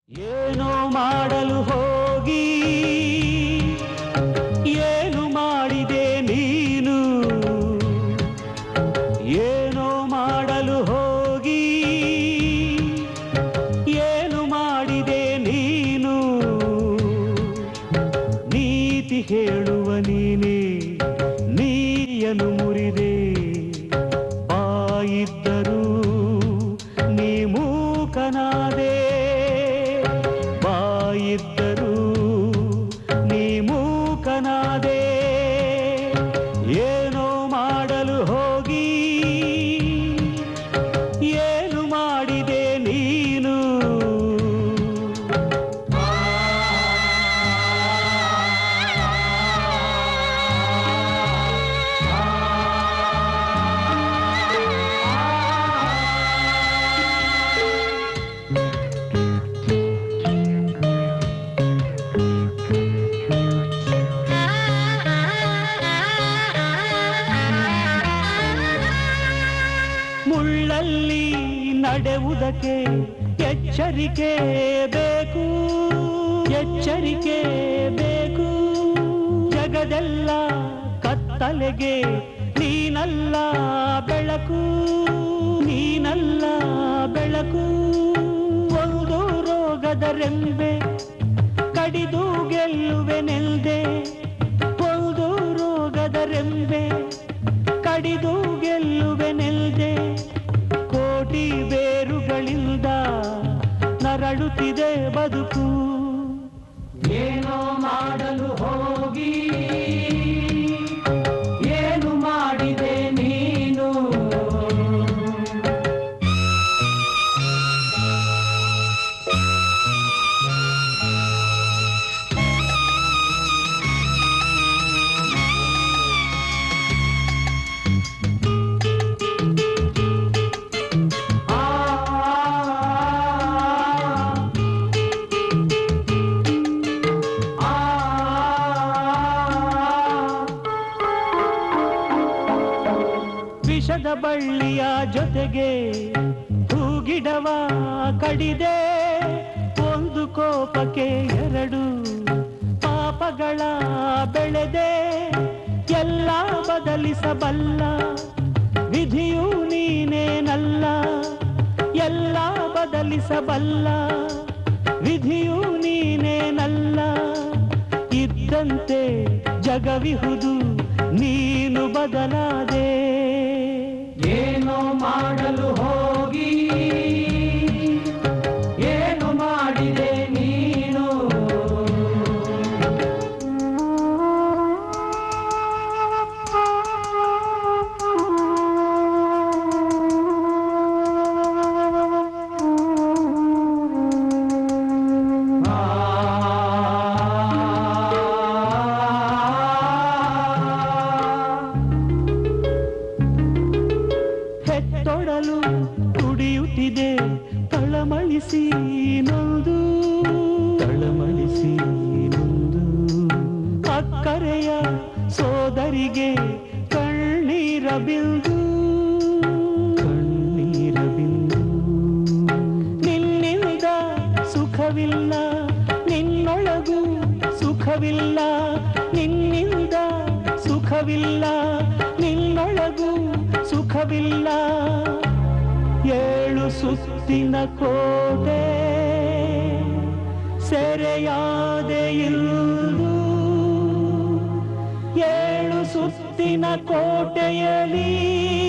ಏನೋ ಮಾಡಲು ಹೋಗಿ ಏನು ಮಾಡಿದೆ ನೀನು ಏನೋ ಮಾಡಲು ಹೋಗಿ ಏನು ಮಾಡಿದೆ ನೀನು ನೀತಿ ಹೇಳುವ ನೀನೇ ನೀಯನು ಮುರಿದೆ ಬಾಯಿದ್ದರೂ ನೀ ಮೂಕನಾದೆ ಬಾಯಿದ್ದರೂ ನೀ ಮೂಕನಾದೆ ಏನೋ ಮಾಡಲು ಹೋಗಿ ಏನು ಮಾಡಿದೆ ನೀನು ಮುಳ್ಳಲ್ಲಿ ನಡೆಯುವುದಕ್ಕೆ ಎಚ್ಚರಿಕೆ ಬೇಕು ಎಚ್ಚರಿಕೆ ಬೇಕು ಜಗದೆಲ್ಲ ಕತ್ತಲೆಗೆ ನೀನಲ್ಲ ಬೆಳಕು ನೀನಲ್ಲ ಬೆಳಕು ಒಂದು ರೋಗದ ರೆಂಬೆ ಕಡಿದು ಗೆಲ್ಲುವೆನೆಲ್ದೆ ಒಂದು ರೋಗದ ರೆಂಬೆ ಕಡಿದು ಗೆಲ್ಲುವೆನೆಲ್ದೆ ಕೋಟಿ ಬೇರುಗಳಿಂದ ನರಳುತ್ತಿದೆ ಬದುಕು ಏನೋ ಮಾಡಲು ಹೋಗಿ ಏನು ಮಾಡಿದೆ ನೀನು ವಿಷದ ಬಳ್ಳಿಯ ಜೊತೆಗೆ ಹೂಗಿಡವ ಕಡಿದೆ ಒಂದು ಕೋಪಕ್ಕೆ ಎರಡು ಪಾಪಗಳ ಬೆಳೆದೆ ಎಲ್ಲ ಬದಲಿಸಬಲ್ಲ ವಿಧಿಯು ನೀನೇನಲ್ಲ ಎಲ್ಲ ಬದಲಿಸಬಲ್ಲ ವಿಧಿಯು ನೀನೇನಲ್ಲ ಇದ್ದಂತೆ ಜಗವಿಹುದು ನೀನು ಬದಲಾದೆ ಏನೋ ಮಾಡಲು ಹೋಗಿ ಏನು ಮಾಡಿದೆ ನೀನು ಹೆತ್ತೊಡಲು ತುಡಿಯುತ್ತಿದೆ ತಳಮಳಿಸಿ ನೊಂದು ತಳಮಳಿಸಿ ನೊಂದು ಅಕ್ಕರೆಯ ಸೋದರಿಗೆ ಕಣ್ಣೀರ ಬಿಂದು ಕಣ್ಣೀರ ಬಿಂದು ನಿನ್ನಿಂದ ಸುಖವಿಲ್ಲ ನಿನ್ನೊಳಗೂ ಸುಖವಿಲ್ಲ ನಿನ್ನಿಂದ ಸುಖವಿಲ್ಲ ನಿನ್ನೊಳಗೂ ಸುಖವಿಲ್ಲ ಏಳು ಸುತ್ತಿನ ಕೋಟೆ ಸೆರೆಯಾದೆ ಇಲ್ಲು ಏಳು ಸುತ್ತಿನ ಕೋಟೆಯಲ್ಲಿ